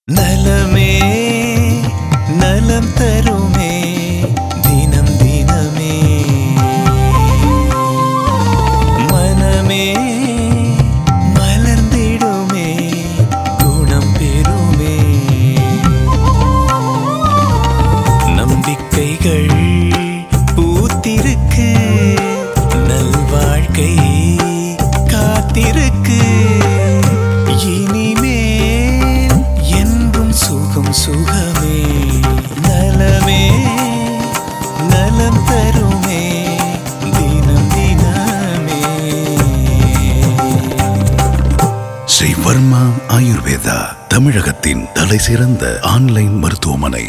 நலமே நலம் தருமே தினம் தினமே மனமே மலர்ந்திடுமே குணம் பெறுமே நம்பிக்கைகள் பூத்திருக்கு நல்வாழ்க்கை காத்திருக்கு இனிமேல் என்றும் சுகம் சுகமே நலமே நலம் தருமே தினம் தினமே ஸ்ரீ வர்மா ஆயுர்வேதா தமிழகத்தின் தலைசிறந்த ஆன்லைன் மருத்துவமனை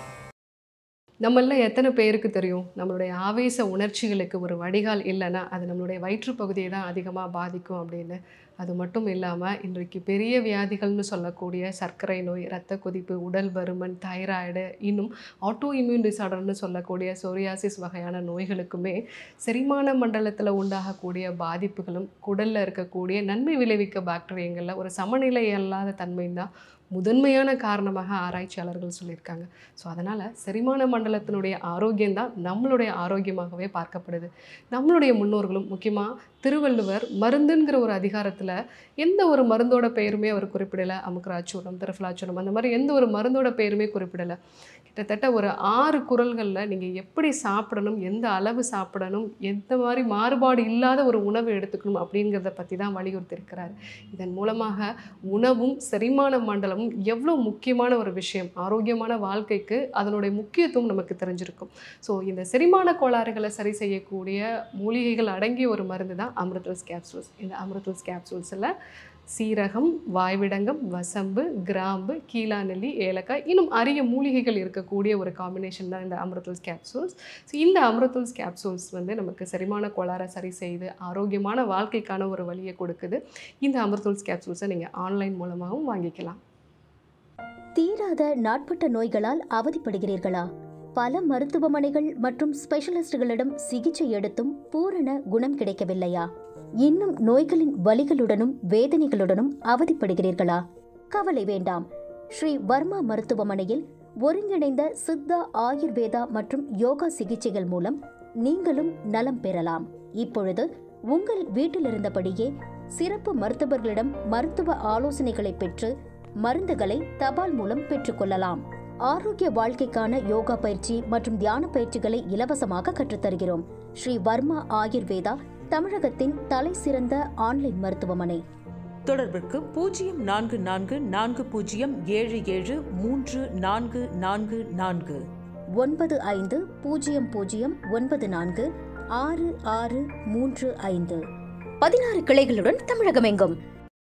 நம்மள எத்தனை பேருக்கு தெரியும் நம்மளுடைய ஆவேச உணர்ச்சிகளுக்கு ஒரு வடிகால் இல்லைன்னா அது நம்மளுடைய வயிற்றுப் பகுதியை தான் அதிகமாக பாதிக்கும் அப்படின்னு அது மட்டும் இல்லாமல் இன்றைக்கு பெரிய வியாதிகள்னு சொல்லக்கூடிய சர்க்கரை நோய் இரத்த கொதிப்பு உடல் பருமன் தைராய்டு இன்னும் ஆட்டோ இம்யூன் டிசார்டர்னு சொல்லக்கூடிய சோரியாசிஸ் வகையான நோய்களுக்குமே செரிமான மண்டலத்தில் உண்டாகக்கூடிய பாதிப்புகளும் குடலில் இருக்கக்கூடிய நன்மை விளைவிக்க பாக்டீரியங்களில் ஒரு சமநிலை அல்லாத தன்மை தான் முதன்மையான காரணமாக ஆராய்ச்சியாளர்கள் சொல்லியிருக்காங்க ஸோ அதனால் செரிமான மண்டலத்தினுடைய ஆரோக்கியம் தான் நம்மளுடைய ஆரோக்கியமாகவே பார்க்கப்படுது நம்மளுடைய முன்னோர்களும் முக்கியமாக திருவள்ளுவர் மருந்துங்கிற ஒரு அதிகாரத்தில் எந்த ஒரு மருந்தோட பெயருமே அவர் குறிப்பிடலை அமுக்கராச்சூரம் திருஃபலாச்சூரம் அந்த மாதிரி எந்த ஒரு மருந்தோட பெயருமே குறிப்பிடலை கிட்டத்தட்ட ஒரு ஆறு குரல்களில் நீங்கள் எப்படி சாப்பிடணும் எந்த அளவு சாப்பிடணும் எந்த மாதிரி மாறுபாடு இல்லாத ஒரு உணவு எடுத்துக்கணும் அப்படிங்கிறத பற்றி தான் வலியுறுத்தியிருக்கிறார் இதன் மூலமாக உணவும் செரிமான மண்டலமும் எவ்வளோ முக்கியமான ஒரு விஷயம் ஆரோக்கியமான வாழ்க்கைக்கு அதனுடைய முக்கியத்துவம் நமக்கு தெரிஞ்சிருக்கும் ஸோ இந்த செரிமான கோளாறுகளை சரி செய்யக்கூடிய மூலிகைகள் அடங்கிய ஒரு மருந்து தான் அமிர்தல்ஸ் கேப்சூல்ஸ் இந்த அமிர்தல்ஸ் கேப்சூல்ஸில் சீரகம் வாய்விடங்கம் வசம்பு கிராம்பு கீழாநெல்லி ஏலக்காய் இன்னும் அரிய மூலிகைகள் இருக்கக்கூடிய ஒரு காம்பினேஷன் தான் இந்த அமிர்தல்ஸ் கேப்சூல்ஸ் ஸோ இந்த அமிர்தல்ஸ் கேப்சூல்ஸ் வந்து நமக்கு செரிமான கோளாறை சரி செய்து ஆரோக்கியமான வாழ்க்கைக்கான ஒரு வழியை கொடுக்குது இந்த அமிர்தல்ஸ் கேப்சூல்ஸை நீங்கள் ஆன்லைன் மூலமாகவும் வாங்கிக்கலாம் தீராத நாட்பட்ட நோய்களால் அவதிப்படுகிறீர்களா பல மருத்துவமனைகள் மற்றும் ஸ்பெஷலிஸ்டுகளிடம் சிகிச்சை எடுத்தும் பூரண குணம் கிடைக்கவில்லையா இன்னும் நோய்களின் வலிகளுடனும் வேதனைகளுடனும் அவதிப்படுகிறீர்களா கவலை வேண்டாம் ஸ்ரீ வர்மா மருத்துவமனையில் ஒருங்கிணைந்த சித்தா ஆயுர்வேதா மற்றும் யோகா சிகிச்சைகள் மூலம் நீங்களும் நலம் பெறலாம் இப்பொழுது உங்கள் வீட்டிலிருந்தபடியே சிறப்பு மருத்துவர்களிடம் மருத்துவ ஆலோசனைகளை பெற்று மருந்துகளை தபால் மூலம் பெற்றுக்கொள்ளலாம் ஆரோக்கிய வாழ்க்கைக்கான யோகா பயிற்சி மற்றும் தியான பயிற்சிகளை இலவசமாக கற்றுத்தருகிறோம் ஸ்ரீ வர்மா ஆயுர்வேதா தமிழகத்தின் தலை சிறந்த ஆன்லைன் மருத்துவமனை தொடர்பிற்கு பூஜ்ஜியம் நான்கு நான்கு நான்கு பூஜ்ஜியம் ஏழு ஏழு மூன்று நான்கு நான்கு நான்கு ஒன்பது ஐந்து பூஜ்ஜியம் பூஜ்ஜியம் ஒன்பது நான்கு ஆறு ஆறு மூன்று ஐந்து பதினாறு கிளைகளுடன் தமிழகமெங்கும்